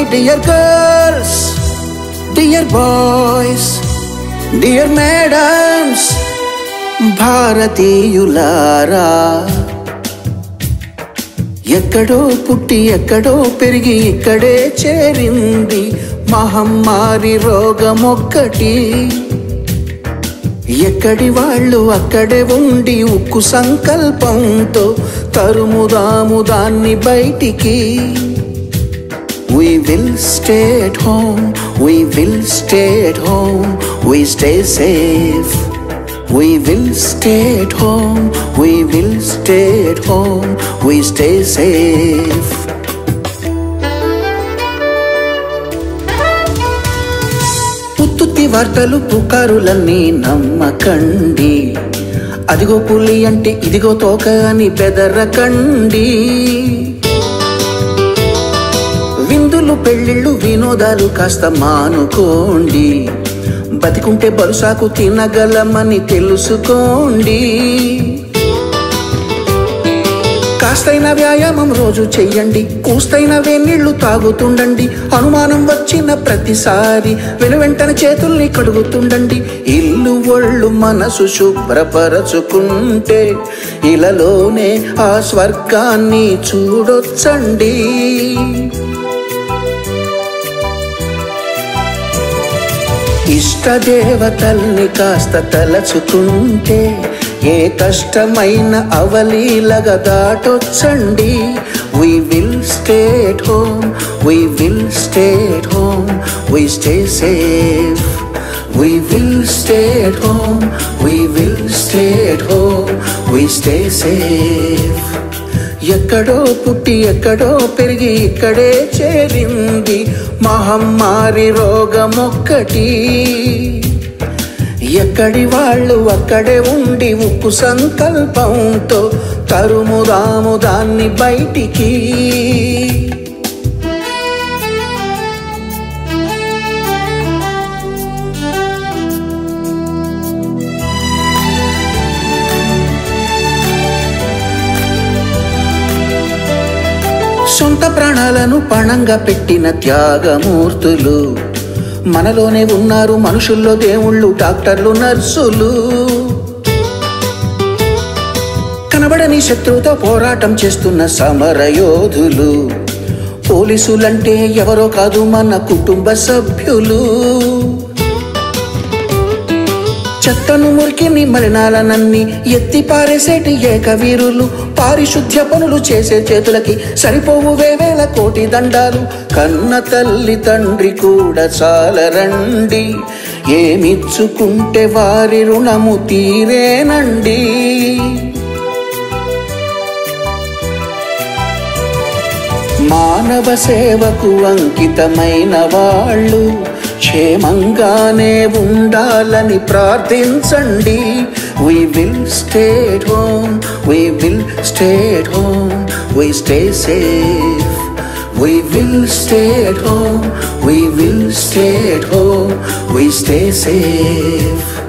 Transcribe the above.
Dear girls dear boys dear madams భారతీయులారా ఎక్కడో పుట్టి ఎక్కడో పెరిగి ఇక్కడే చేరింది మహమ్మారి రోగమొక్కటి ఎక్కడి వాళ్ళు అక్కడే ఉండి ఉక్కు సంకల్పంతో తరుముదాము దాన్ని బయటికి We will stay at home, we will stay at home, we stay safe. We will stay at home, we will stay at home, we stay safe. ఉత్తుత్తి వార్తలు పుకారులన్నీ నమ్మకండి అదిగో పులి అంటే ఇదిగో తోక అని బెదరకండి విందులు పెళ్ళిళ్ళు వినోదాలు కాస్త మానుకోండి బతికుంటే బరుసాకు తినగలమని తెలుసుకోండి కాస్తైన వ్యాయామం రోజు చెయ్యండి కూస్తైన వేనీళ్లు తాగుతుండండి అనుమానం వచ్చిన ప్రతిసారి వెను వెంటనే చేతుల్ని కడుగుతుండండి ఇల్లు ఒళ్ళు మనసు శుభ్రపరచుకుంటే ఇలలోనే ఆ స్వర్గాన్ని చూడొచ్చండి ఇష్టదేవతల్ని కాస్త తలచుకుంటే ఏ కష్టమైన అవలీలగా దాటొచ్చండి we will stay at home we will stay at home we stay safe we will stay at home we will stay at home we stay safe ఎక్కడో పుట్టి ఎక్కడో పెరిగి ఇక్కడే చేరింది మహమ్మారి రోగమొక్కటి ఎక్కడి వాళ్ళు అక్కడే ఉండి ఉప్పు సంకల్పంతో తరుముదాము దాన్ని బయటికి సొంత ప్రాణాలను పణంగా పెట్టిన త్యాగమూర్తులు మనలోనే ఉన్నారు మనుషుల్లో దేవుళ్ళు డాక్టర్లు నర్సులు కనబడని శత్రువుతో పోరాటం చేస్తున్న సమరయోధులు పోలీసులంటే ఎవరో కాదు మన కుటుంబ సభ్యులు చెత్తను మురికిని మలినాలనన్ని ఎత్తి పారేసేటి ఏకవీరులు పారిశుద్ధ్య పనులు చేసే చేతులకి సరిపోవు వేవేల కోటి దండాలు కన్న తల్లి తండ్రి కూడా చాలరండి ఏమిచ్చుకుంటే వారి రుణము తీరేనండి మానవ సేవకు అంకితమైన వాళ్ళు క్షేమంగానే ఉండాలని ప్రార్థించండి we will stay home we will stay home we stay safe we will stay home we will stay home we stay safe